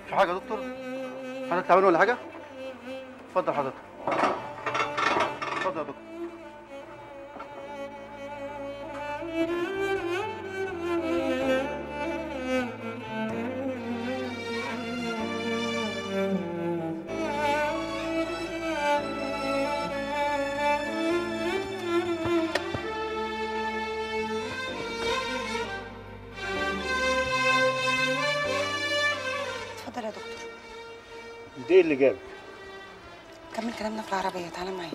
في حاجه يا دكتور حضرتك تعبان ولا حاجه اتفضل حضرتك اتفضل يا دكتور اتفضل يا دكتور انت ايه اللي جابك؟ كمل كلامنا في العربيه تعالى معايا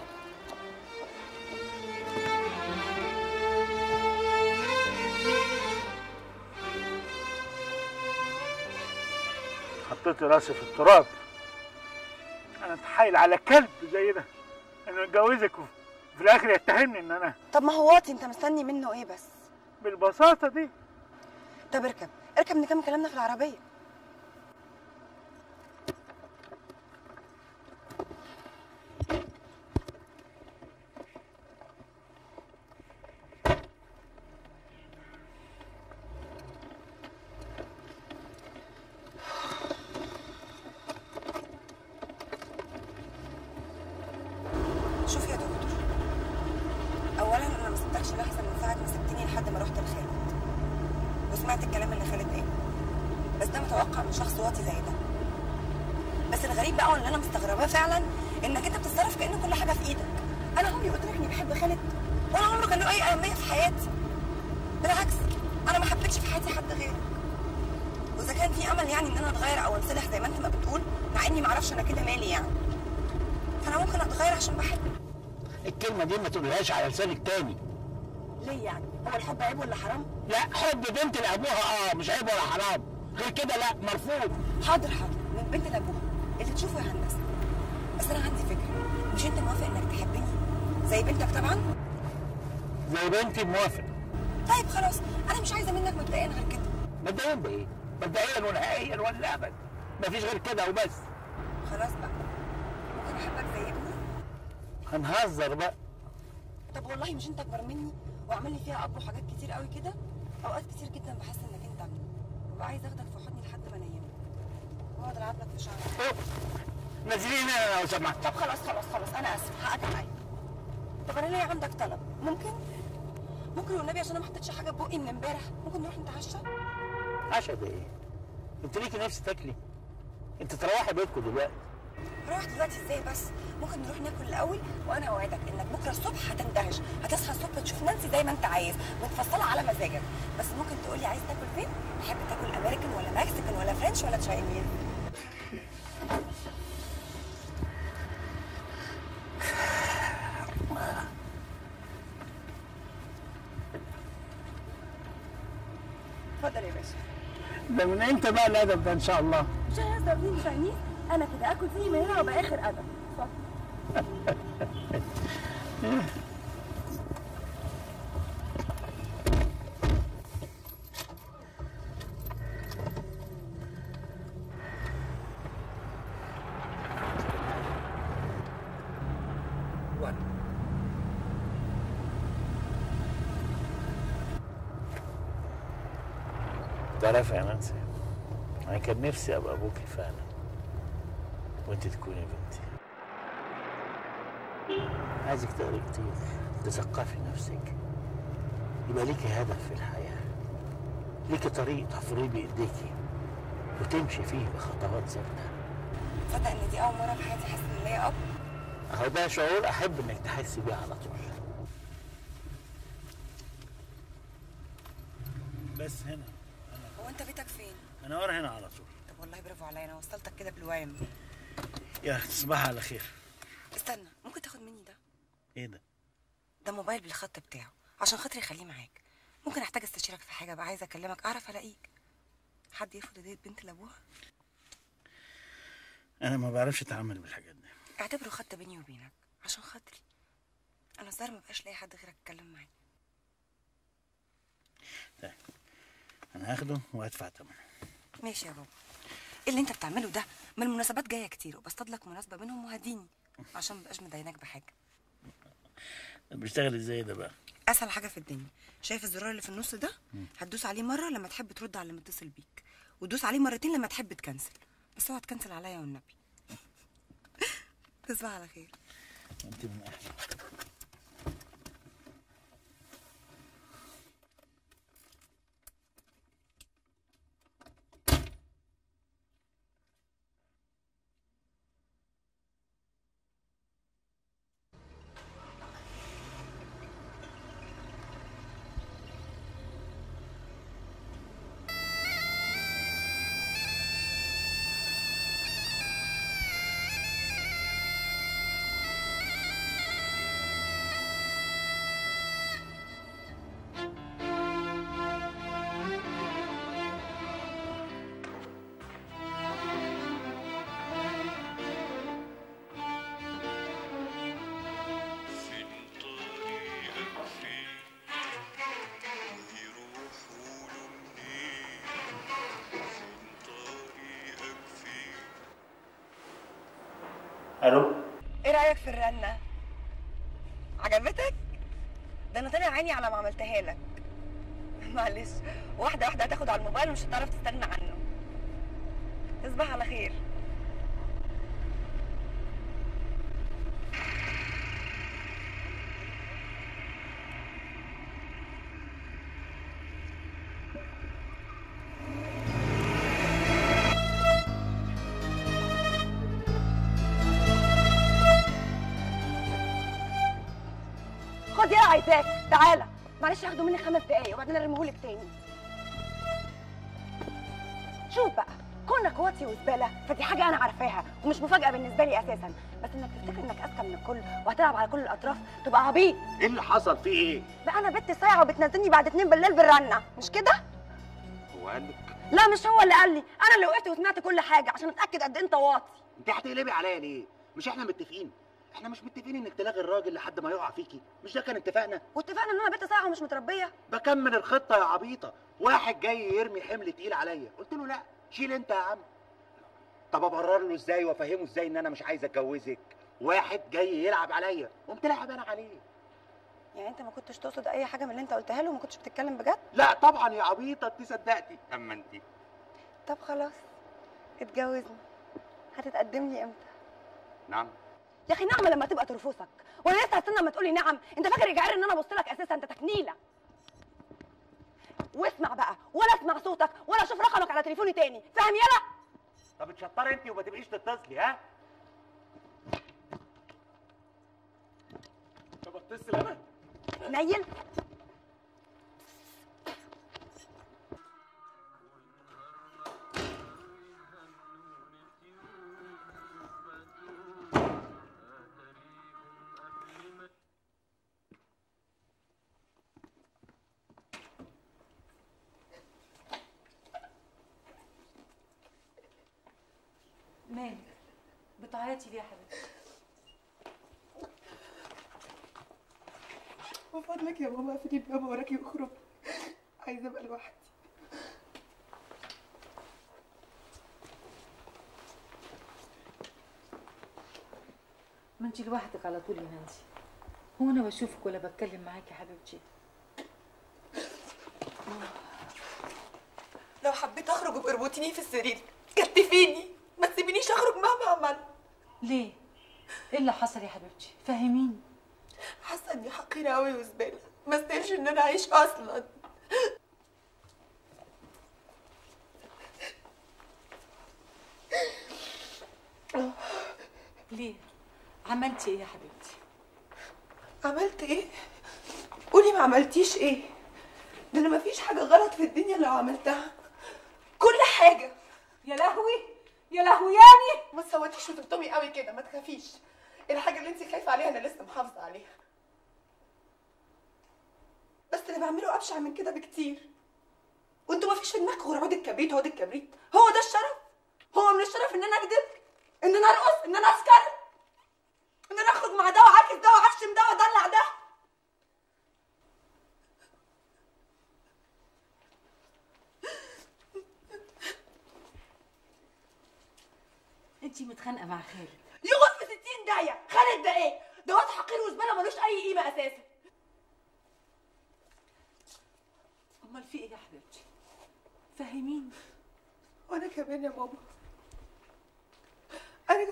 حطيت راسي في التراب انا اتحايل على كلب زي ده انه يتجوزك وفي في الاخر يتهمني ان انا طب ما هو واطي انت مستني منه ايه بس بالبساطه دي طب اركب اركب نكمل كلامنا في العربيه شوف يا دكتور اولا انا ما سبتكش لحظه من ساعه ما سبتني لحد ما رحت لخالد وسمعت الكلام اللي خالد قاله بس ده متوقع من شخص واطي زي ده بس الغريب بقى واللي انا مستغرباه فعلا انك انت بتتصرف كأن كل حاجه في ايدك انا عمري قلت لك اني بحب خالد ولا عمره كان له اي اهميه في حياتي بالعكس انا ما حبيتش في حياتي حد غيرك واذا كان في امل يعني ان انا اتغير او انصلح زي ما انت ما بتقول مع اني ما اعرفش انا كده مالي يعني فانا ممكن اتغير عشان بحبك الكلمة دي ما تقولهاش على لسانك تاني ليه يعني هو الحب عيب ولا حرام لا حب بنت لأبوها اه مش عيب ولا حرام غير كده لا مرفوض حاضر حاضر من بنت لابوها اللي تشوفه يا هندسه بس انا عندي فكره مش انت موافق انك تحبني زي بنتك طبعا زي بنتي موافق طيب خلاص انا مش عايزه منك مبدئيا غير كده مبدئيا بايه؟ مبدئيا ونهائيا ولا ابد مفيش غير كده وبس خلاص بقى ممكن احبك زي ابني هنهزر بقى طب والله مش انت اكبر مني وعامل لي فيها اب وحاجات كتير قوي كده اوقات كتير جدا بحس انك انت ابني وببقى عايز اخدك في حضني لحد ما انيمك واقعد العب لك في شعرك نازلين انا لو سمحت طب خلاص خلاص خلاص انا اسف حقك عليا طب انا ليا عندك طلب ممكن ممكن والنبي عشان انا ما حطيتش حاجه في بقي من امبارح ممكن نروح نتعشى عشا ده ايه؟ انت ليكي نفس تاكلي انت تروحي بيتكم دلوقتي روح دلوقتي ازاي بس ممكن نروح ناكل الاول وانا اوعدك انك بكره الصبح هتندهش هتصحى الصبح تشوف نانسي زي ما انت عايز متفصله على مزاجك بس ممكن تقولي عايز تاكل فين تحب تاكل امريكان ولا مكسيكان ولا فرنش ولا تشاينيز اتفضل يا باشا ده من امتى بقى الادب ده ان شاء الله؟ مش هيهزر فيه تشاينيز انا كده اكل فيه من هنا وابقى اخر ادب اتفضل تعرف يا نانسي انا كان نفسي ابقى ابوكي فعلا وانت تكوني بنتي عايزك تقري كتير تثقفي نفسك يبقى ليكي هدف في الحياه ليكي طريق تحفريه بايديكي وتمشي فيه بخطوات ثابته تصدق ان دي اول مره في حياتي احس ان ليا اب اهو ده شعور احب انك تحسي بيه على طول بس هنا هو انت بيتك فين انا ورا هنا على طول طب والله برافو عليا انا وصلتك كده بالوام يا تصبح على خير استنى ممكن تاخد مني ده ايه ده ده موبايل بالخط بتاعه عشان خاطري خليه معاك ممكن احتاج استشيرك في حاجه بقى عايزه اكلمك اعرف الاقيك حد يرفض هديه بنت لابوها انا ما بعرفش اتعامل بالحاجات دي اعتبره خط بيني وبينك عشان خاطري انا الظاهر ما بقاش لاقي حد غيرك اتكلم معاه انا هاخده وهدفع ثمنه ماشي يا بابا ايه اللي انت بتعمله ده ما المناسبات جايه كتير وبصطاد لك مناسبه منهم وهديني عشان مبقاش مديناك بحاجه بيشتغل ازاي ده بقى اسهل حاجه في الدنيا شايف الزرار اللي في النص ده هتدوس عليه مره لما تحب ترد على اللي متصل بيك وتدوس عليه مرتين لما تحب تكنسل بس اوعى تكنسل عليا والنبي تصبح على خير انت من اهلي فين طريقك فين يروح قولوا منين فين طريقك فين الو ايه رايك في الرنه عجبتك ده انا طلع عيني على ما عملتها لك معلش واحده واحده هتاخد على الموبايل ومش هتعرف تستغنى عنه تصبح على خير خد يا عايزاك تعالى معلش هاخده مني خمس دقايق وبعدين ارميهولك تاني شوف بقى كونك واطي وزباله فدي حاجه انا عارفاها ومش مفاجاه بالنسبه لي اساسا بس انك تفتكر انك اذكى من الكل وهتلعب على كل الاطراف تبقى عبيط ايه اللي حصل فيه ايه بقى انا بنت ساعه وبتنزلني بعد اتنين بالليل بالرنه مش كده هو قال لك لا مش هو اللي قال لي انا اللي وقفت وسمعت كل حاجه عشان اتاكد قد إيه انت واطي انت هتقلبي عليا ليه؟ مش احنا متفقين؟ احنا مش متفقين انك تلاغي الراجل لحد ما يقع فيكي، مش ده كان اتفاقنا؟ واتفقنا ان انا بنت ساعه ومش متربيه بكمل الخطه يا عبيطه، واحد جاي يرمي حمل تقيل عليا، قلت له لا، شيل انت يا عم. طب ابرر له ازاي وافهمه ازاي ان انا مش عايز اتجوزك؟ واحد جاي يلعب عليا، قمت لاعب انا عليه. يعني انت ما كنتش تقصد اي حاجه من اللي انت قلتها له وما كنتش بتتكلم بجد لا طبعا يا عبيطه انت صدقتي، اما انت طب خلاص اتجوزني هتتقدم لي امتى نعم يا اخي نعمه لما تبقى ترفسك وانا لسه هستنى اما تقولي نعم انت فاكر يا جعير ان انا ابص لك اساسا انت تكنيله واسمع بقى ولا اسمع صوتك ولا اشوف رقمك على تليفوني تاني فاهم يلا طب اتشطري انت وما تبقيش تتصلي ها؟ طب اتصل انا نيل مالك بتعيطي ليه يا حبيبتي من فضلك يا ماما اقفلي الباب وراكي واخرجي عايزه ابقى لوحدي ما انت لوحدك على طول يا نانسي هو انا بشوفك ولا بتكلم معاكي يا حبيبتي لو حبيت اخرج ابقى اربطيني في السرير كتفيني ما تسيبينيش اخرج مهما عملت ليه ايه اللي حصل يا حبيبتي فهميني حاسه اني حقيره قوي وزباله ما استاهلش ان انا اعيش اصلا ليه عملتي ايه يا حبيبتي عملت ايه قولي ما عملتيش ايه ده انا مفيش حاجه غلط في الدنيا لو عملتها كل حاجه يا لهوي يا لهوياني ما تسوتيش وتلطمي قوي كده ما تخافيش الحاجه اللي انت خايفه عليها انا لسه محافظه عليها بس اللي بعمله ابشع من كده بكتير وانتوا ما فيش في دماغكم غير عود الكبريت عود الكبريت هو ده الشرف هو من الشرف ان انا اكذب ان انا ارقص ان انا اسكر ان انا اخرج مع ده واعاكس ده واعشم ده وادلع ده انت متخانقه مع خالد يغط في 60 داهيه خالد ده ايه ده واد حقير وزباله ملوش اي قيمه اساسا امال في ايه يا حبيبتي فهميني وانا كمان يا ماما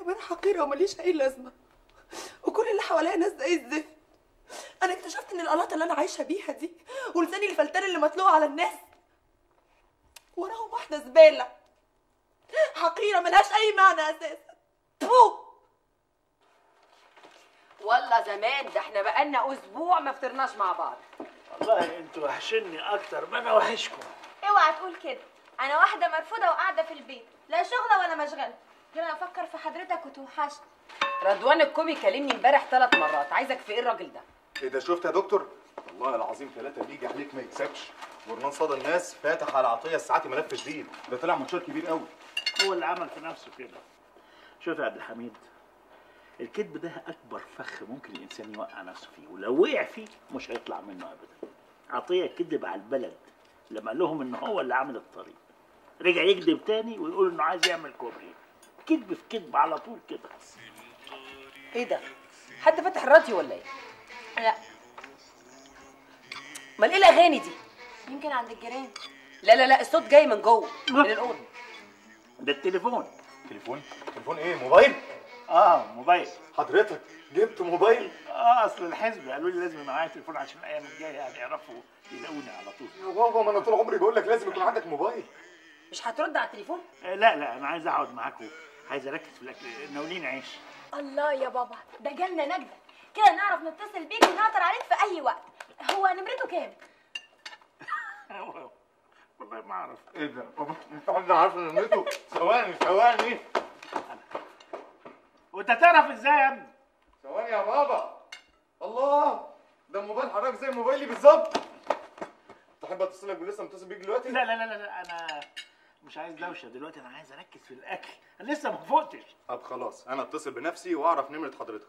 كمان حقيره ومليش اي لازمه وكل اللي حواليا ناس زي الزفت انا اكتشفت ان القلاطه اللي انا عايشه بيها دي ولساني الفلتان اللي مطلوع على الناس وراهم واحده زباله حقيره ملهاش اي معنى اساسا بو والله زمان ده احنا بقالنا اسبوع ما فطرناش مع بعض والله انتوا وحشني اكتر ما انا وحشكم اوعى تقول كده انا واحده مرفوضه وقاعده في البيت لا شغله ولا مشغله غير انا افكر في حضرتك وتوحشني رضوان الكومي كلمني امبارح ثلاث مرات عايزك في ايه الراجل ده ايه ده شفت يا دكتور؟ والله العظيم ثلاثة بيجي عليك ما يكسبش ورنان صدى الناس فاتح على عطية الساعات ملف جديد ده طلع منشور كبير قوي هو اللي عمل في نفسه كده شوف يا عبد الحميد الكذب ده اكبر فخ ممكن الانسان يوقع نفسه فيه ولو وقع فيه مش هيطلع منه ابدا عطيه كذب على البلد لما قال لهم ان هو اللي عامل الطريق رجع يكذب تاني ويقول انه عايز يعمل كوبري كذب في كذب على طول كده ايه ده حد فتح الراديو ولا ايه لا امال ايه الاغاني دي يمكن عند الجيران لا لا لا الصوت جاي من جوه من الاوضه ده التليفون تليفون؟ تليفون ايه؟ موبايل؟ اه موبايل حضرتك جبت موبايل؟ اه اصل الحزب قالوا لي لازم يبقى معايا تليفون عشان الايام الجايه يعني يعرفوا يلاقوني على طول يا بابا ما انا طول عمري بقول لك لازم يكون عندك موبايل مش هترد على التليفون آه لا لا انا عايز اقعد معاكم عايز اركز في الاكل ناولين عيش الله يا بابا ده جالنا نجده كده نعرف نتصل بيك ونعطر عليك في اي وقت هو نمرته كام والله ما اعرف ايه ده؟ بابا انت حد عارف نمرته؟ ثواني ثواني وانت تعرف ازاي يا ابني ثواني يا بابا الله ده موبايل حضرتك زي موبايلي بالظبط تحب اتصل لك ولسه متصل بيك دلوقتي؟ لا لا لا لا, لا انا مش عايز دوشه دلوقتي انا عايز اركز في الاكل انا لسه ما فوقتش طب خلاص انا اتصل بنفسي واعرف نمرة حضرتك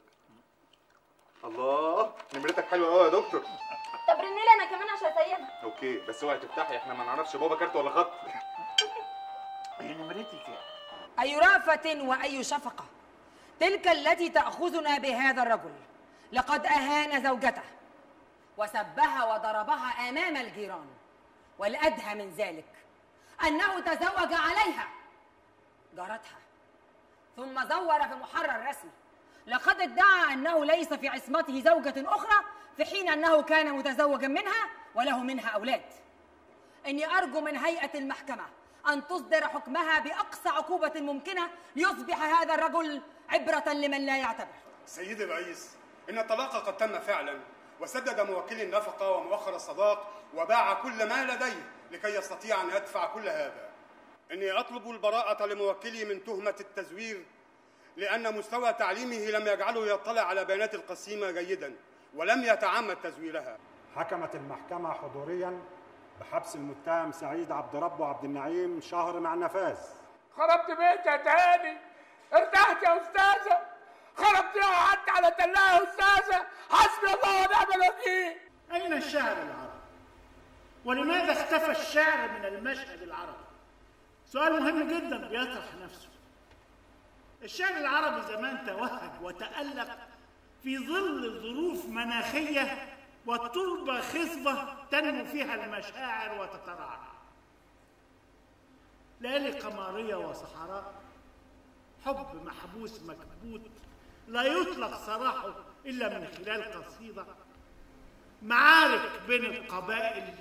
الله نمرتك حلوه قوي يا دكتور طب رنلي انا كمان عشان اسيبها اوكي بس اوعي تفتحي احنا ما نعرفش بابا كارت ولا خط هي نمرتي كام أي رأفة وأي شفقة تلك التي تأخذنا بهذا الرجل لقد أهان زوجته وسبها وضربها أمام الجيران والأدهى من ذلك أنه تزوج عليها جارتها ثم زور في محرر رسمي لقد ادعى أنه ليس في عصمته زوجة أخرى في حين أنه كان متزوجا منها وله منها أولاد إني أرجو من هيئة المحكمة أن تصدر حكمها بأقصى عقوبة ممكنة ليصبح هذا الرجل عبرة لمن لا يعتبر سيدي الرئيس إن الطلاق قد تم فعلا وسدد موكل النفقة ومؤخر الصداق وباع كل ما لديه لكي يستطيع أن يدفع كل هذا إني أطلب البراءة لموكلي من تهمة التزوير لأن مستوى تعليمه لم يجعله يطلع على بيانات القسيمة جيدا ولم يتعمد تزويرها حكمت المحكمة حضوريا بحبس المتهم سعيد عبد ربه عبد النعيم شهر مع النفاذ خربت بيتي يا تهاني ارتحت يا استاذه خربتيها وقعدت على تلاها يا استاذه حسبي الله ونعم الوكيل اين الشعر العربي ولماذا اختفى الشعر من المشهد العربي سؤال مهم جدا بيطرح نفسه الشعر العربي زمان توهج وتألق في ظل ظروف مناخية والتربة خصبة تنمو فيها المشاعر وتترعرع ليالي قمرية وصحراء حب محبوس مكبوت لا يطلق سراحه إلا من خلال قصيدة معارك بين القبائل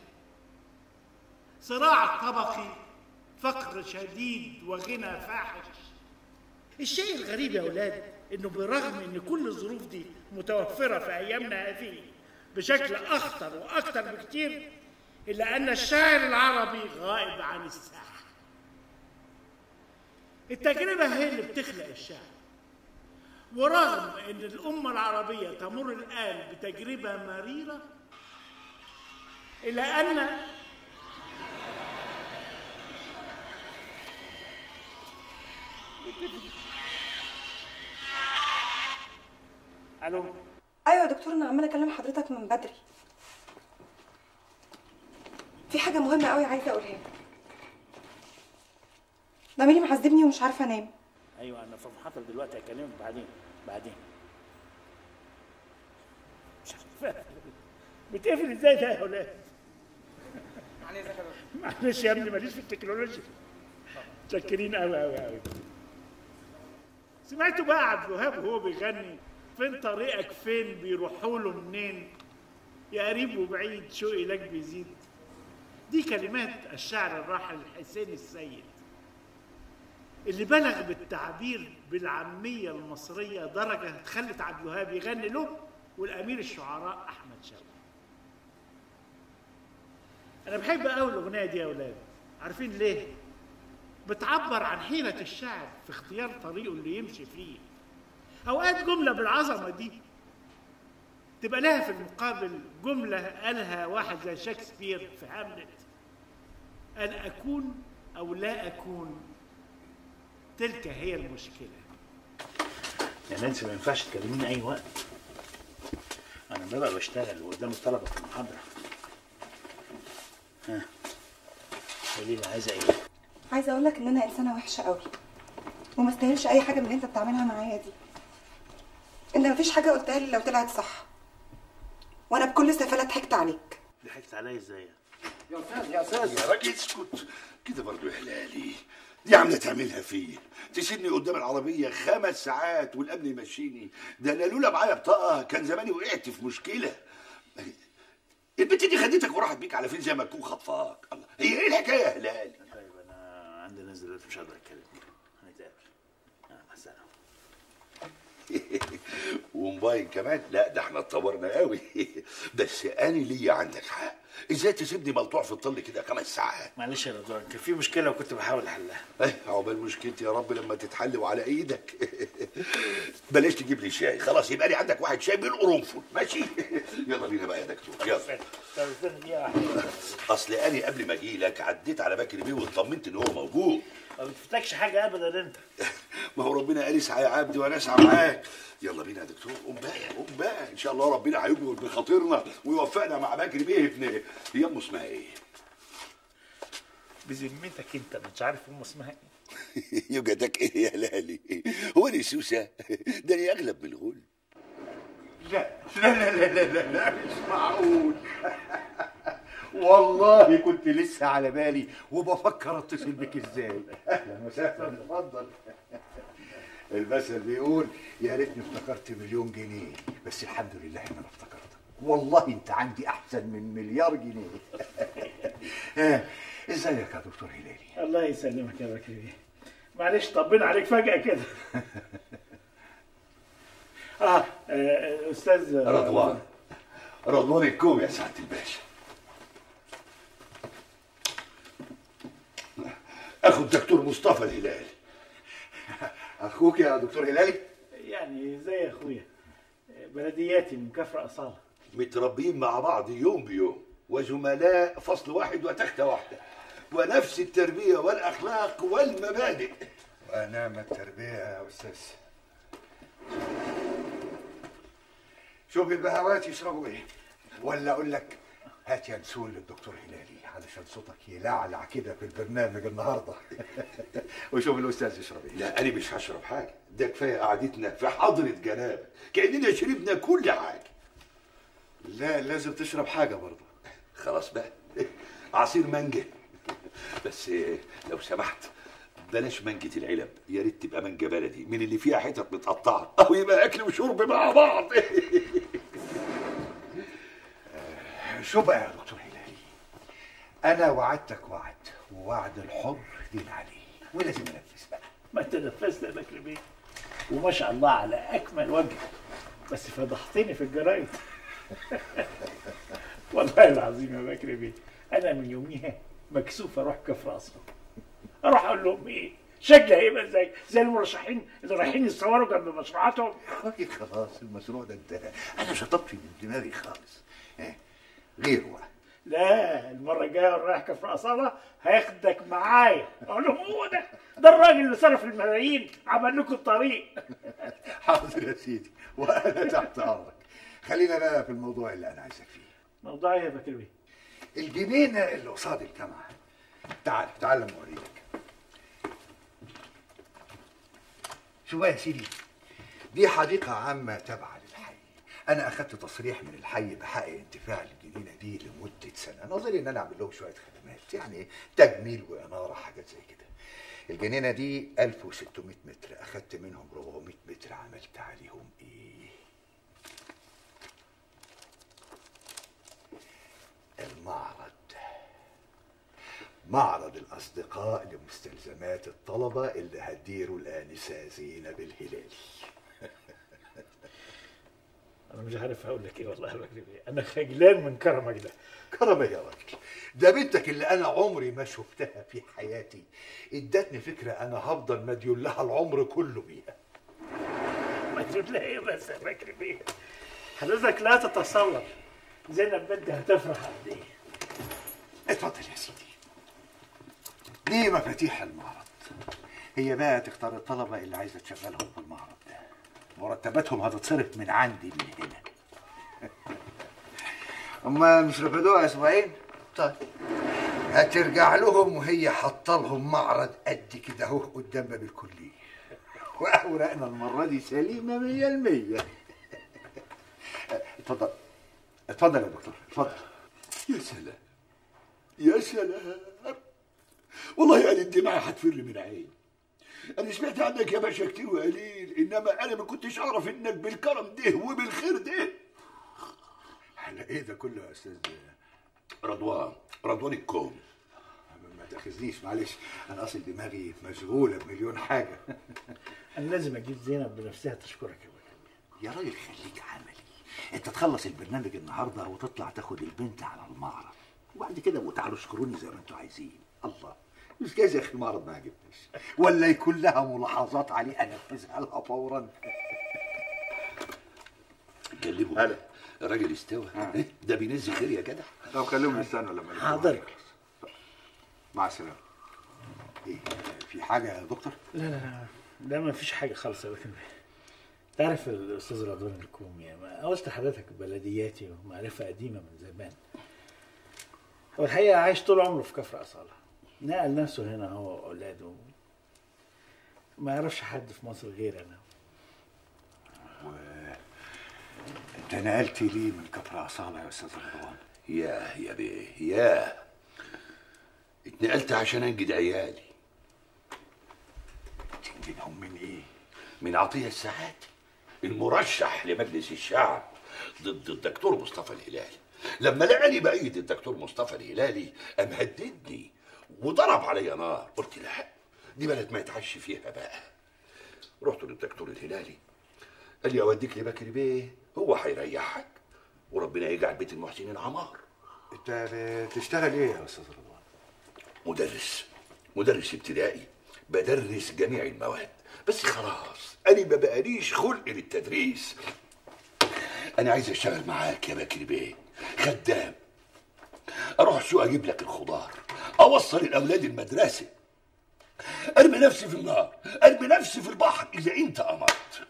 صراع طبقي فقر شديد وغنى فاحش الشيء الغريب يا أولاد إنه بالرغم إن كل الظروف دي متوفرة في أيامنا هذه بشكل أخطر وأكثر بكتير إلا أن الشاعر العربي غائب عن الساحة التجربة هي اللي بتخلق الشعر ورغم أن الأمة العربية تمر الآن بتجربة مريرة إلا أن ألو ايوه يا دكتور انا عماله اكلم حضرتك من بدري في حاجه مهمه قوي عايزه اقولها لك ضميري معذبني ومش عارفه انام ايوه انا في محاضره دلوقتي هكلمك بعدين بعدين مش عارف بتقفل ازاي ده يا اولاد معلش يا ابني ماليش في التكنولوجيا متشكرين قوي قوي قوي سمعتوا بقى عبد الوهاب وهو بيغني فين طريقك فين بيروحوا له منين يا قريب وبعيد شوقي لك بيزيد دي كلمات الشاعر الراحل حسين السيد اللي بلغ بالتعبير بالعامية المصرية درجة خلت عبد الوهاب يغني له والأمير الشعراء أحمد شوقي أنا بحب أوي الأغنية دي يا أولاد عارفين ليه؟ بتعبر عن حيرة الشاعر في اختيار طريقه اللي يمشي فيه أوقات جملة بالعظمة دي تبقى لها في المقابل جملة قالها واحد زي شكسبير في هاملت أن أكون أو لا أكون تلك هي المشكلة يا نانسي ما ينفعش تكلميني اي وقت انا ببقى بشتغل وقدام الطلبه في المحاضره ها قولي لي عايزه ايه عايزه اقول لك ان انا انسانه وحشه قوي وما استاهلش اي حاجه من اللي انت بتعملها معايا دي ان مفيش حاجه قلتها لي لو طلعت صح وانا بكل سفاله ضحكت عليك ضحكت عليا ازاي يا استاذ يا استاذ يا راجل اسكت كده برضه يا هلالي دي عامله تعملها فيا تسيبني قدام العربيه خمس ساعات والامن يمشيني ده انا لولا معايا بطاقه كان زماني وقعت في مشكله البنت دي خدتك وراحت بيك على فين زي ما تكون خطفاك الله هي ايه الحكايه يا هلال طيب انا عندي ناس دلوقتي مش هقدر اتكلم هنتقابل آه، مع السلامه وموبايل كمان لا ده احنا اتطورنا قوي بس انا ليا عندك حق ازاي تسيبني ملطوع في الظل كده خمس ساعات معلش يا رضوان كان في مشكله وكنت بحاول احلها ايه عقبال مشكلتي يا رب لما تتحل وعلى ايدك بلاش تجيب لي شاي خلاص يبقى لي عندك واحد شاي بالقرنفل ماشي يلا بينا بقى يا دكتور يلا طب استنى دقيقه واحده اصل انا قبل ما اجي لك عديت على بكري بيه واطمنت ان هو موجود ما بتفتكش حاجه ابدا انت ما هو ربنا قال اسعى يا عبدي وانا اسعى معاك يلا بينا يا دكتور قوم بقى قوم بقى ان شاء الله ربنا هيجبر بخاطرنا ويوفقنا مع بكري بيه ابن هي امه اسمها ايه؟ بذمتك انت مش عارف ام اسمها ايه يوجدك ايه يا لالي هو انا سوسه ده انا اغلب من الغل لا لا لا لا لا, لا مش معقول والله كنت لسه على بالي وبفكر اتصل بك ازاي اهلا وسهلا اتفضل المثل بيقول يا ريتني افتكرت مليون جنيه بس الحمد لله ان انا افتكرتك والله انت عندي احسن من مليار جنيه آه، ازيك يا دكتور هلالي الله يسلمك يا بكري بيه معلش طبنا عليك فجأة كده اه آه، استاذ رضوان رضوان الكوم يا سعاده الباشا اخو الدكتور مصطفى الهلالي اخوك يا دكتور هلالي يعني زي اخويا بلدياتي من كفر اصاله متربيين مع بعض يوم بيوم وزملاء فصل واحد وتختة واحدة ونفس التربية والأخلاق والمبادئ ونعم التربية يا أستاذ شوف البهوات يشربوا إيه ولا أقول لك هات ينسون للدكتور هلالي علشان صوتك يلعلع كده في البرنامج النهارده وشوف الأستاذ يشرب إيه لا أنا مش هشرب حاجة ده كفاية قعدتنا في حضرة جنابك كأننا شربنا كل حاجة لا لازم تشرب حاجة برضه خلاص بقى عصير مانجا بس لو سمحت بلاش مانجة العلب يا ريت تبقى مانجا بلدي من اللي فيها حتت متقطعة أو يبقى أكل وشرب مع بعض شوف بقى يا دكتور هلالي أنا وعدتك وعد ووعد الحر دين عليه ولازم أنفذ بقى ما تنفذت يا بكري بيه وما شاء الله على اكمل وجه بس فضحتني في الجرايد والله العظيم يا بكري بيه انا من يوميها مكسوف اروح كفر اصلا اروح اقول لهم ايه شكلي هيبقى زي زي المرشحين اللي رايحين يتصوروا جنب مشروعاتهم راجل خلاص المشروع ده انتهى أنا شطبت من دماغي خالص ها، غيره بقى لا المره الجايه وانا رايح كفر اصاله هاخدك معايا اقول لهم هو ده ده الراجل اللي صرف الملايين عمل لكم الطريق حاضر يا سيدي وأنا تحت أمرك خلينا بقى في الموضوع اللي أنا عايزك فيه موضوع ايه يا بكري بيه الجنينة اللي قصاد الجامعة تعال تعال لما أوريك شوف بقى يا سيدي دي حديقة عامة تابعة للحي أنا أخدت تصريح من الحي بحق انتفاع الجنينة دي لمدة سنة نظري إن أنا أعمل لهم شوية خدمات يعني تجميل وإنارة حاجات زي كده الجنينه دي 1600 متر اخدت منهم 400 متر عملت عليهم ايه المعرض معرض الاصدقاء لمستلزمات الطلبه اللي هتديره الانسه زينب الهلالي انا مش عارف اقول لك ايه والله يا بكري بيه انا خجلان من كرمك ده كرم يا راجل ده بنتك اللي انا عمري ما شفتها في حياتي ادتني فكره انا هفضل مديون لها العمر كله بيها ما تقول لها ايه بس يا بكري بيه حضرتك لا تتصور زينب بنتي هتفرح قد ايه اتفضل يا سيدي دي مفاتيح المعرض هي بقى تختار الطلبة اللي عايزة تشغلهم في المعرض ده مرتباتهم هتتصرف من عندي من هنا هما مش رفضوها اسبوعين؟ طيب هترجع لهم وهي حاطه لهم معرض قد كده اهو قدام باب الكلية واوراقنا المرة دي سليمة 100% اتفضل اتفضل يا دكتور اتفضل يا سلام يا سلام والله يعني الدمعة هتفر من عيني أنا سمعت عنك يا باشا كتير وقليل إنما أنا ما كنتش أعرف إنك بالكرم ده وبالخير ده على إيه ده كله يا أستاذ رضوان رضوان الكون ما تاخذنيش معلش أنا أصل دماغي مشغولة بمليون حاجة انا لازم اجيب زينب بنفسها تشكرك يا بكري يا راجل خليك عملي انت تخلص البرنامج النهارده وتطلع تاخد البنت على المعرض وبعد كده ابقوا تعالوا اشكروني زي ما انتوا عايزين الله مش جايز يا اخي المعرض ما عجبنيش ولا يكون لها ملاحظات عليه انفذها لها فورا كلمه هلا الراجل استوى إيه؟ ده بينزل خير يا جدع طب خليهم يستنوا لما يجوا. حاضر مع السلامه ايه في حاجه يا دكتور لا لا لا لا ما فيش حاجه خالص يا بكري بيه تعرف الاستاذ رضوان الكومي ما قلت لحضرتك بلدياتي ومعرفه قديمه من زمان هو الحقيقه عايش طول عمره في كفر اصاله نقل نفسه هنا هو واولاده ما يعرفش حد في مصر غير انا انت نقلت ليه من كفر اصاله يا استاذ رضوان يا يا بيه يا اتنقلت عشان انجد عيالي تنجدهم من ايه من عطيه السعادة المرشح لمجلس الشعب ضد الدكتور مصطفى الهلالي لما لقاني بأيد الدكتور مصطفى الهلالي قام هددني وضرب عليا نار قلت لا دي بلد ما يتعش فيها بقى رحت للدكتور الهلالي قال لي اوديك لبكري بيه هو هيريحك وربنا يجعل بيت المحسنين عمار انت بتشتغل ايه يا استاذ رضوان مدرس مدرس ابتدائي بدرس جميع المواد بس خلاص انا ما بقاليش خلق للتدريس انا عايز اشتغل معاك يا بكري بيه خدام اروح السوق اجيب لك الخضار اوصل الاولاد المدرسه ارمي نفسي في النار ارمي نفسي في البحر اذا انت امرت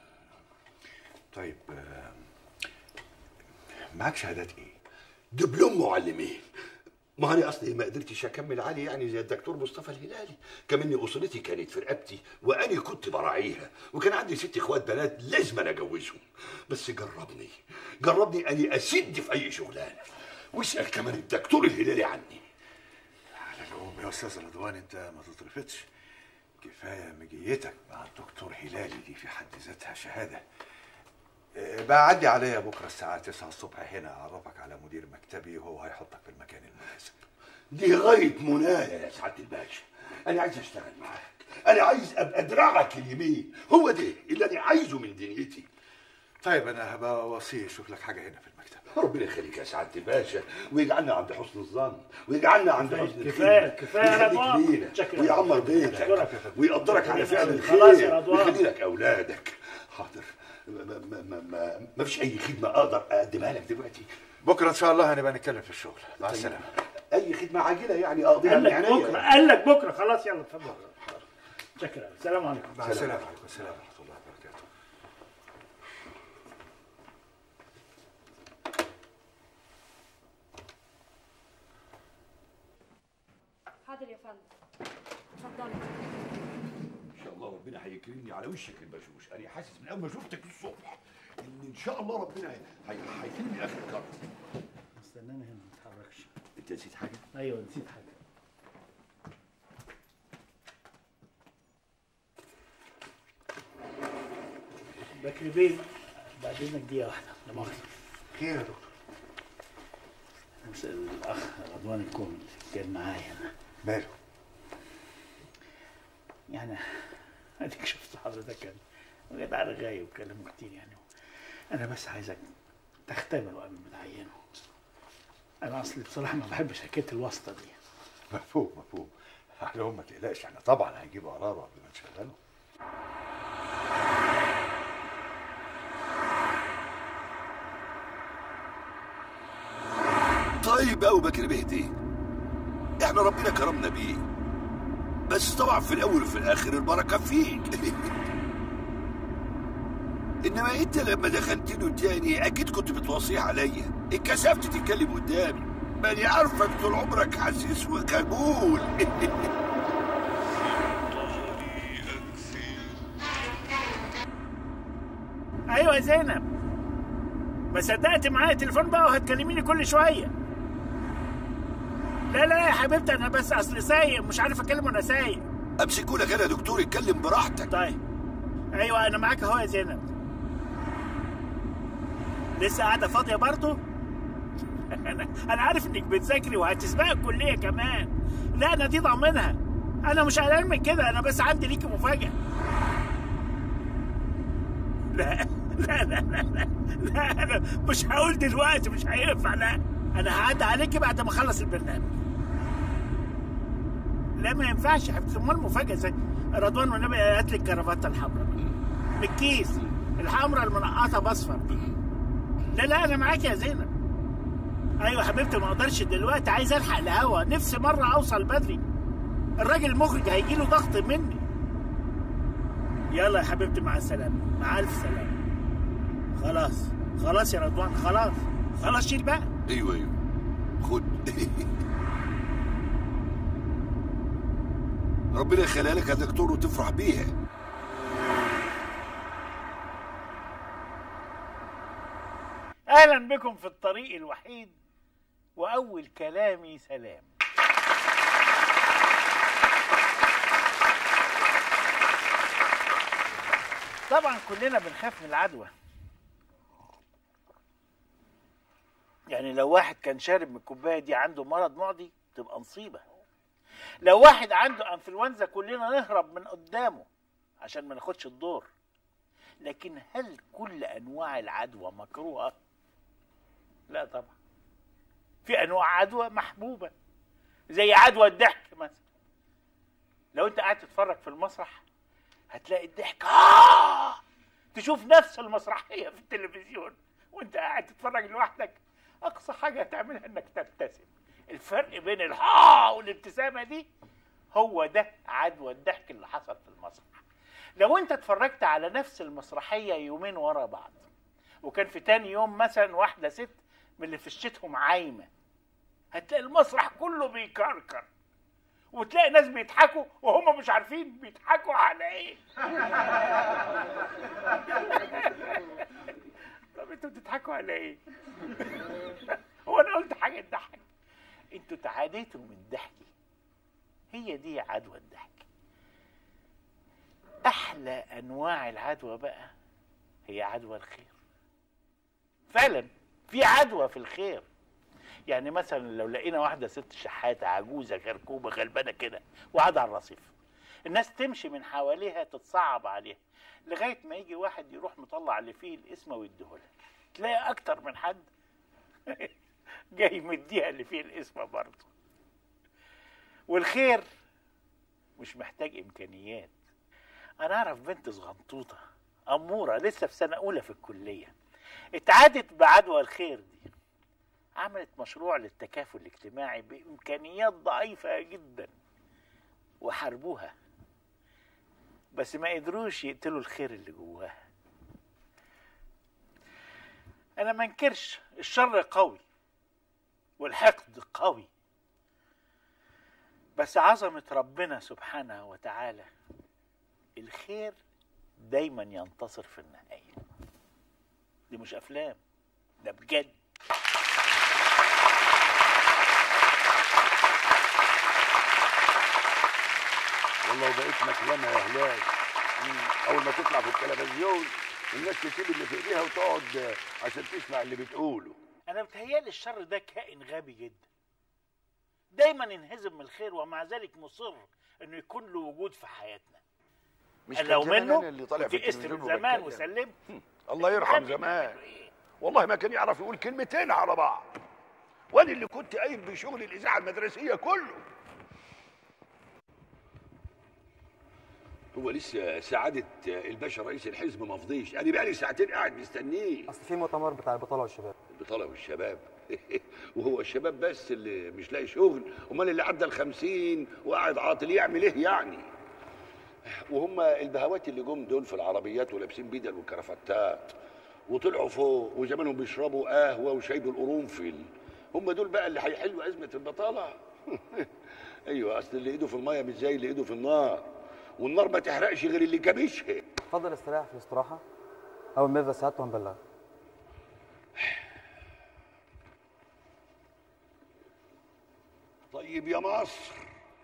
طيب آه، معاك شهادات ايه دبلوم معلمين ما انا اصلي ما قدرتش اكمل علي يعني زي الدكتور مصطفى الهلالي كمان اسرتي كانت في رقبتي وانا كنت براعيها وكان عندي ست اخوات بنات لازم أنا اجوزهم بس جربني جربني اني اسد في اي شغلانه واسال كمان الدكتور الهلالي عني على العموم يا استاذ رضوان انت ما تترفضش كفايه مجيتك مع الدكتور هلالي دي في حد ذاتها شهاده آه، بقى عدي عليا بكره الساعه 9 الصبح هنا اعرفك على مدير مكتبي وهو هيحطك في المكان المناسب دي غايه منايا يا سعاده الباشا انا عايز اشتغل معاك انا عايز ابقى دراعك اليمين هو ده اللي انا عايزه من دنيتي طيب انا هبقى وصي اشوف لك حاجه هنا في المكتب ربنا يخليك يا سعاده الباشا ويجعلنا عند حسن الظن ويجعلنا عند كفاية- حسن كفايه الخير كفايه يا ويخليك رضوان لينا شكرا ويعمر أشكرك بيتك يا فندم. ويقدرك على فعل الخير خلاص يا رضوان. ويخلي لك اولادك حاضر ما, ما, ما, ما, ما فيش اي خدمه اقدر اقدمها لك دلوقتي بكره ان شاء الله هنبقى نتكلم في الشغل مع طيب. السلامه اي خدمه عاجله يعني اقضيها قال من لك عينيا بكره قال لك بكره خلاص يلا اتفضل شكرا السلام عليكم مع السلامه عليكم السلام ورحمه الله وبركاته حاضر يا فندم اتفضلي ان شاء الله ربنا هيكرمني على وشك البشوش انا حاسس من اول ما شفتك الصبح ان ان شاء الله ربنا هي- هيكرمني اخر كرم استناني هنا ما تتحركش انت نسيت حاجه ايوه نسيت حاجه بكري بيه بعد اذنك دقيقه واحده لا مؤاخذه خير يا دكتور بس الاخ رضوان الكومي كان معايا انا ماله يعني اديك شفت حضرتك كان جدع رغاي وكلامه كتير يعني انا بس عايزك تختبره قبل ما تعينه انا اصلي بصراحه ما بحبش حكايه الواسطه دي مفهوم مفهوم احنا هم ما تقلقش احنا طبعا هنجيب قراره قبل ما نشغله طيب قوي بكر بهدي احنا ربنا كرمنا بيه بس طبعا في الاول وفي الاخر البركه فيك انما انت لما دخلت له تاني اكيد كنت بتوصيه عليا اتكسفت تتكلم قدامي ماني عارفك طول عمرك حسيس وخجول ايوه يا زينب ما صدقت معايا تليفون بقى وهتكلميني كل شويه لا لا يا حبيبتي انا بس اصل سايق مش عارف اكلم وانا سايق امسكوا لك انا يا دكتور اتكلم براحتك طيب ايوه انا معاك اهو يا زينب لسه قاعده فاضيه برضه انا انا عارف انك بتذاكري وهتسبقي الكليه كمان لا انا دي ضامنها انا مش قلقان من كده انا بس عندي ليكي مفاجاه لا لا لا لا لا, لا انا مش هقول دلوقتي مش هينفع لا انا هعدي عليكي بعد ما اخلص البرنامج لا ما ينفعش يا حبيبتي امال المفاجاه ازاي رضوان والنبي هات لي الكرافته الحمراء من الكيس الحمراء المنقطه باصفر دي لا لا انا معاك يا زينب ايوه حبيبتي ما اقدرش دلوقتي عايز الحق الهوا نفسي مره اوصل بدري الراجل المخرج هيجي له ضغط مني يلا يا حبيبتي مع السلامه مع الف سلامه خلاص خلاص يا رضوان خلاص خلاص شيل بقى ايوه ايوه خد ربنا يخليها لك يا دكتور وتفرح بيها اهلا بكم في الطريق الوحيد واول كلامي سلام طبعا كلنا بنخاف من العدوى يعني لو واحد كان شارب من الكوبايه دي عنده مرض معدي تبقى مصيبه لو واحد عنده انفلونزا كلنا نهرب من قدامه عشان ما ناخدش الدور لكن هل كل انواع العدوى مكروهه لا طبعا في انواع عدوى محبوبه زي عدوى الضحك مثلا لو انت قاعد تتفرج في المسرح هتلاقي الضحك آه! تشوف نفس المسرحيه في التلفزيون وانت قاعد تتفرج لوحدك اقصى حاجه تعملها انك تبتسم الفرق بين الها والابتسامه دي هو ده عدوى الضحك اللي حصل في المسرح لو انت اتفرجت على نفس المسرحيه يومين ورا بعض وكان في تاني يوم مثلا واحده ست من اللي فشتهم عايمه هتلاقي المسرح كله بيكركر وتلاقي ناس بيضحكوا وهم مش عارفين بيضحكوا على ايه طب انتوا بتضحكوا على ايه هو انا قلت حاجه تضحك انتوا تعاديتوا من ضحكي هي دي عدوى الضحك احلى انواع العدوى بقى هي عدوى الخير فعلا في عدوى في الخير يعني مثلا لو لقينا واحده ست شحاته عجوزه كركوبه غلبانه كده وقاعده على الرصيف الناس تمشي من حواليها تتصعب عليها لغايه ما يجي واحد يروح مطلع اللي فيه الاسم ويديهولها تلاقي اكتر من حد جاي مديها اللي فيه الاسم برضه والخير مش محتاج امكانيات انا اعرف بنت صغنطوطه اموره لسه في سنه اولى في الكليه اتعادت بعدوى الخير دي عملت مشروع للتكافل الاجتماعي بامكانيات ضعيفه جدا وحاربوها بس ما قدروش يقتلوا الخير اللي جواها انا ما انكرش الشر قوي والحقد قوي بس عظمه ربنا سبحانه وتعالى الخير دايما ينتصر في النهايه دي مش افلام ده بجد والله بقيت مكلمة يا هلال اول ما تطلع في التلفزيون الناس تسيب اللي في ايديها وتقعد آه، عشان تسمع اللي بتقوله انا بتهيالي الشر ده كائن غبي جدا دايما ينهزم من الخير ومع ذلك مصر انه يكون له وجود في حياتنا مش أنا لو كان زمان منه أنا اللي طالع في كنت قست التلفزيون من زمان وبتكلم. وسلمت الله يرحم زمان والله ما كان يعرف يقول كلمتين على بعض وانا اللي كنت قايم بشغل الاذاعه المدرسيه كله هو لسه سعادة الباشا رئيس الحزب ما فضيش أنا بقالي ساعتين قاعد مستنيه اصل في مؤتمر بتاع البطاله والشباب البطالة والشباب وهو الشباب بس اللي مش لاقي شغل امال اللي عدى الخمسين وقاعد عاطل يعمل ايه يعني وهم البهوات اللي جم دول في العربيات ولابسين بدل وكرافتات وطلعوا فوق وزمانهم بيشربوا قهوه وشاي بالقرنفل هم دول بقى اللي هيحلوا ازمه البطاله ايوه اصل اللي ايده في الميه مش زي اللي ايده في النار والنار ما تحرقش غير اللي كابشها اتفضل استريح في الاستراحه اول ما يفضى ساعته هنبلغك طيب يا مصر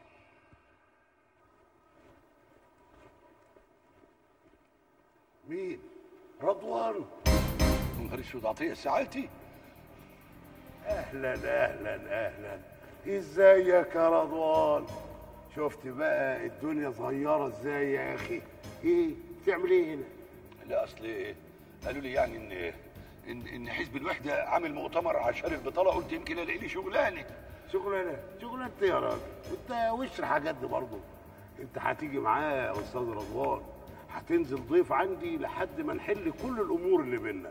مين رضوان نهار اسود عطيه سعادتي اهلا اهلا اهلا ازيك يا رضوان شفت بقى الدنيا صغيره ازاي يا اخي ايه بتعمل ايه هنا لا اصل قالوا لي يعني ان ان ان حزب الوحده عامل مؤتمر عشان البطاله قلت يمكن الاقي لي شغلانه شغلانه شغلانه إيه يا راجل وانت وش الحاجات دي برضه انت هتيجي معايا يا استاذ رضوان هتنزل ضيف عندي لحد ما نحل كل الامور اللي بينا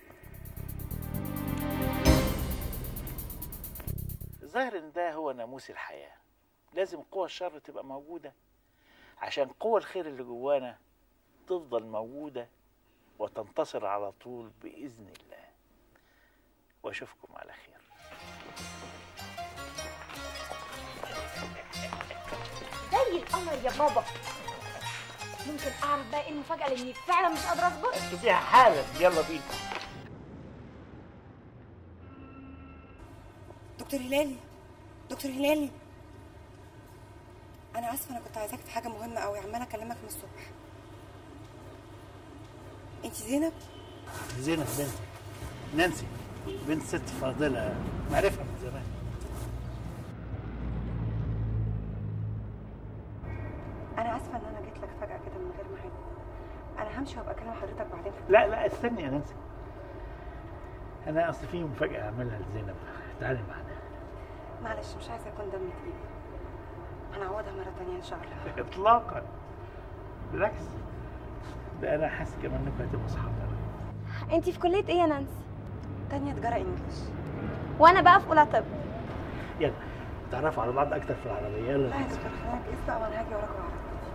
الظاهر ان ده هو ناموس الحياه لازم قوى الشر تبقى موجوده عشان قوى الخير اللي جوانا تفضل موجوده وتنتصر على طول باذن الله واشوفكم على خير زي القمر يا بابا ممكن اعرف بقى ايه المفاجاه لاني فعلا مش قادره اصبر شوفيها حالا يلا بينا دكتور هلالي دكتور هلالي انا اسفه انا كنت عايزاك في حاجه مهمه قوي عماله اكلمك من الصبح انت زينب زينب بنتي نانسي بنت ست فاضله معرفها من زمان انا اسفه ان انا جيت لك فجاه كده من غير ميعاد انا همشي وابقى اكلم حضرتك بعدين لا لا استني يا نانسي انا اصل في مفاجاه اعملها لزينب تعالي معانا معلش مش عايزه اكون دم تقيل هنعوضها مره تانية ان شاء الله اطلاقا بالعكس ده انا حاسس كمان انكم هتبقوا اصحاب انت في كليه ايه يا نانسي تانية تجاره انجلش وانا بقى في اولى طب يلا تعرفوا على بعض اكتر في العربيه يلا لا يا دكتور خليك اسبق وانا هاجي وراك وراك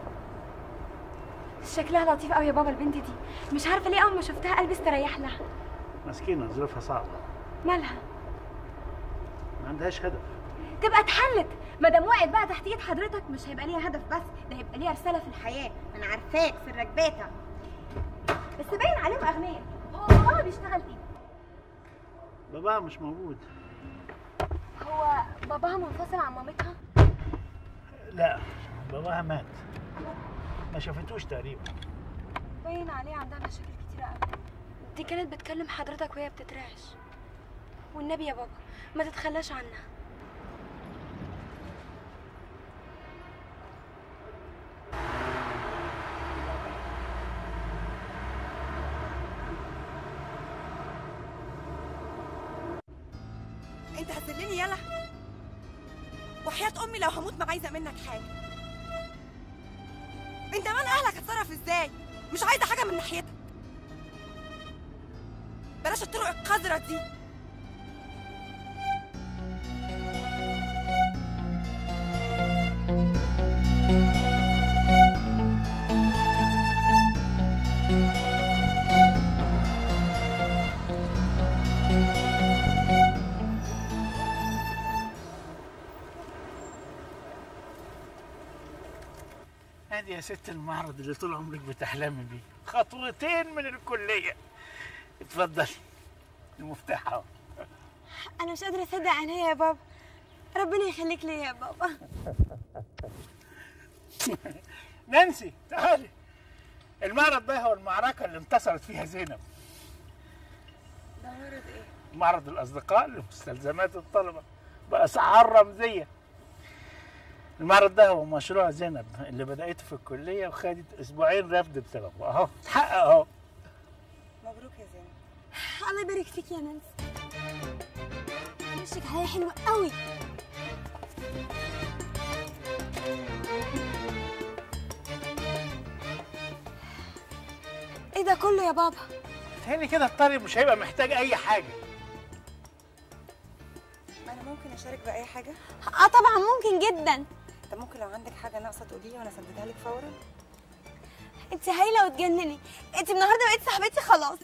شكلها لطيف قوي يا بابا البنت دي مش عارفه ليه اول ما شفتها قلبي استريح لها مسكينه ظروفها صعبه مالها ما عندهاش هدف تبقى اتحلت ما دام وقعت بقى تحت ايد حضرتك مش هيبقى ليها هدف بس ده هيبقى ليها رساله في الحياه انا عارفاك في الركباتة بس باين عليهم اغنياء هو باباها بيشتغل ايه باباها مش موجود هو باباها منفصل عن مامتها لا باباها مات ما شافتوش تقريبا باين عليه عندها مشاكل كتيرة قوي دي كانت بتكلم حضرتك وهي بتترعش والنبي يا بابا ما تتخلاش عنها انت هتذلني يلا وحياة امي لو هموت ما عايزه منك حاجه انت مال اهلك هتصرف ازاي مش عايزه حاجه من ناحيتك بلاش الطرق القذرة دي هذه يا ست المعرض اللي طول عمرك بتحلمي بيه خطوتين من الكليه اتفضل المفتاح اهو انا مش قادره اصدق عينيا يا بابا ربنا يخليك ليا يا بابا نانسي تعالي المعرض ده هو المعركه اللي انتصرت فيها زينب ده معرض ايه؟ معرض الاصدقاء لمستلزمات الطلبه باسعار رمزيه المعرض ده هو مشروع زينب اللي بدأته في الكلية وخدت أسبوعين رفض بسببه أهو اتحقق أهو مبروك يا زينب الله يبارك فيك يا نانسي وشك حياة حلوة قوي ايه ده كله يا بابا تاني كده الطالب مش هيبقى محتاج أي حاجة انا ممكن اشارك باي حاجه اه طبعا ممكن جدا طب ممكن لو عندك حاجه ناقصه تقولي لي وانا اسددها لك فورا انت هايله وتجنني انت النهارده بقيتي صاحبتي خلاص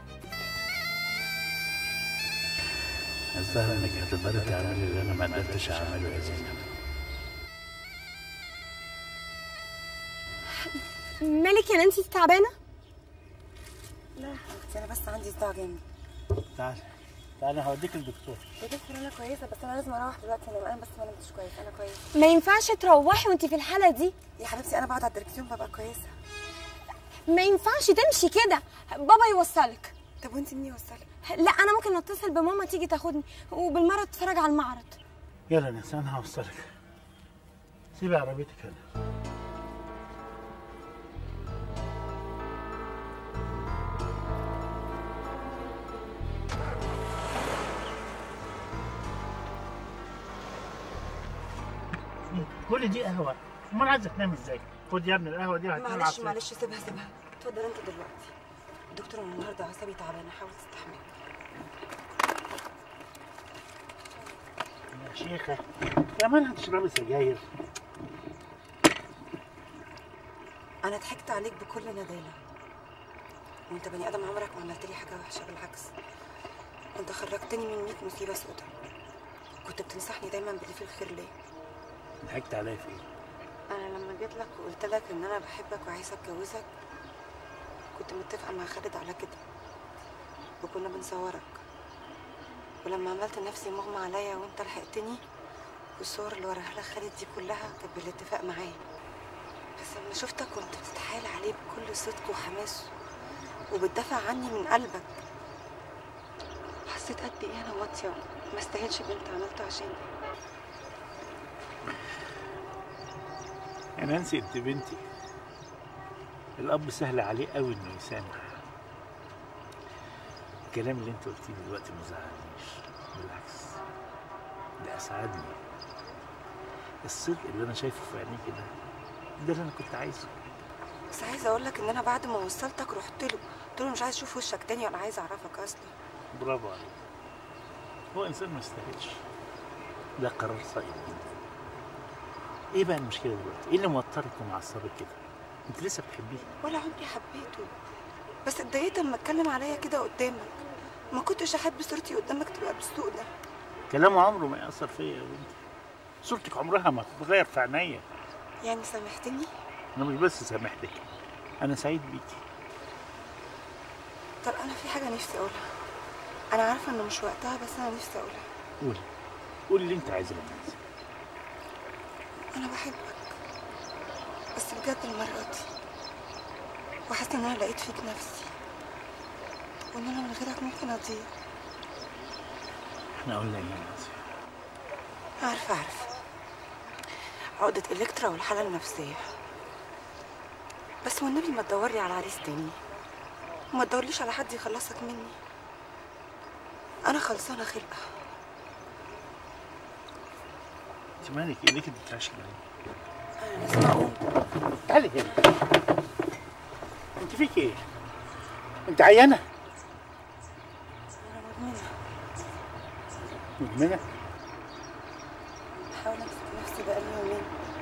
الظاهر إنك هتقدري تعملي اللي أنا ما قدرتش أعمله يا زينب مالك يا نانسي انت تعبانه لا يا حبيبتي انا بس عندي صداع جامد تعالي تعالي هوديك الدكتور يا دكتور انا كويسه بس انا لازم اروح دلوقتي انا انا بس ما نمتش كويس انا كويسه ما ينفعش تروحي وانت في الحاله دي يا حبيبتي انا بقعد على الدركسيون ببقى كويسه ما ينفعش تمشي كده بابا يوصلك طب وانت مين يوصلك لا انا ممكن اتصل بماما تيجي تاخدني وبالمره تتفرج على المعرض يلا ناس أنا هوصلك سيبي عربيتك هنا كل دي قهوة امال عايزة تنام ازاي؟ خد يا ابني القهوة دي وهتنام معلش عصير. معلش سيبها سيبها اتفضل انت دلوقتي دكتور انا النهارده اعصابي تعبانه حاول تستحمل يا شيخة كمان هتشربي سجاير انا ضحكت عليك بكل ندالة وانت بني ادم عمرك ما عملت لي حاجه وحشه بالعكس انت خرجتني من 100 مصيبه سودا كنت بتنصحني دايما باللي فيه الخير ليه ضحكت عليا في ايه؟ انا لما جيت لك وقلت لك ان انا بحبك وعايزه اتجوزك كنت متفقه مع خالد على كده وكنا بنصورك ولما عملت نفسي مغمى عليا وانت لحقتني والصور اللي وراها لك خالد دي كلها كانت بالاتفاق معايا بس لما شفتك كنت بتتحايل عليه بكل صدق وحماس وبتدافع عني من قلبك حسيت قد ايه انا واطيه ما استاهلش اللي انت عملته عشاني يا نانسي انت بنتي الاب سهل عليه قوي انه يسامح الكلام اللي انت قلتيه دلوقتي ما زعلنيش بالعكس ده اسعدني الصدق اللي انا شايفه في عينيك ده ده اللي انا كنت عايزه بس عايزه اقول لك ان انا بعد ما وصلتك رحت له قلت له مش عايز اشوف وشك تاني ولا عايز اعرفك اصلا برافو عليك هو انسان ما يستاهلش ده قرار صائب جدا ايه بقى المشكله دلوقتي ايه اللي موترك ومعصبك كده انت لسه بتحبيه ولا عمري حبيته بس اتضايقت لما اتكلم عليا كده قدامك ما كنتش احب صورتي قدامك تبقى بالسوء ده كلامه عمره ما يأثر فيا يا بنتي صورتك عمرها ما تتغير في عينيا يعني سامحتني انا مش بس سامحتك انا سعيد بيكي طب انا في حاجه نفسي اقولها انا عارفه انه مش وقتها بس انا نفسي اقولها قولي قولي اللي انت عايزاه يا نانسي انا بحبك بس بجد المره دي وحاسه ان انا لقيت فيك نفسي وان انا من غيرك ممكن اضيع احنا قلنا ايه يا نانسي عارفه عارفه عقدة إلكترا والحالة النفسية بس والنبي ما تدورلي على عريس تاني وما تدورليش على حد يخلصك مني أنا خلصانة خلقة انت مالك ايه ليه كده بتعيش كده أنا لازم أقوم تعالي هنا انت فيك ايه انت عيانه أنا مدمنة مدمنه بحاول أمسك نفسي بقالي يومين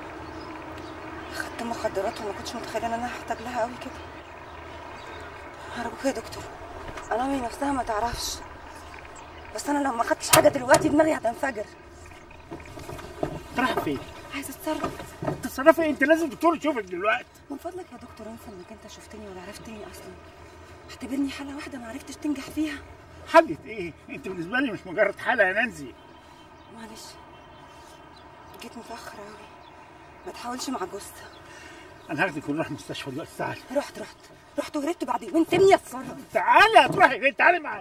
خدت مخدرات وما كنتش متخيلة إن أنا هحتاج لها قوي كده أرجوك يا دكتور أنا أمي نفسها ما تعرفش بس أنا لو ما خدتش حاجة دلوقتي دماغي هتنفجر انت رايحه فين عايزة أتصرف تتصرفي انت لازم دكتور يشوفك دلوقتي من فضلك يا دكتور انسى انك انت شفتني ولا عرفتني اصلا اعتبرني حاله واحده ما عرفتش تنجح فيها حلت ايه انت بالنسبه لي مش مجرد حاله يا نانسي معلش جيت متاخر قوي ما تحاولش مع جوزها انا هاخدك ونروح المستشفى دلوقتي تعالي رحت رحت رحت وهربت بعد يومين تاني اتصرف تعالي هتروحي فين تعالي معايا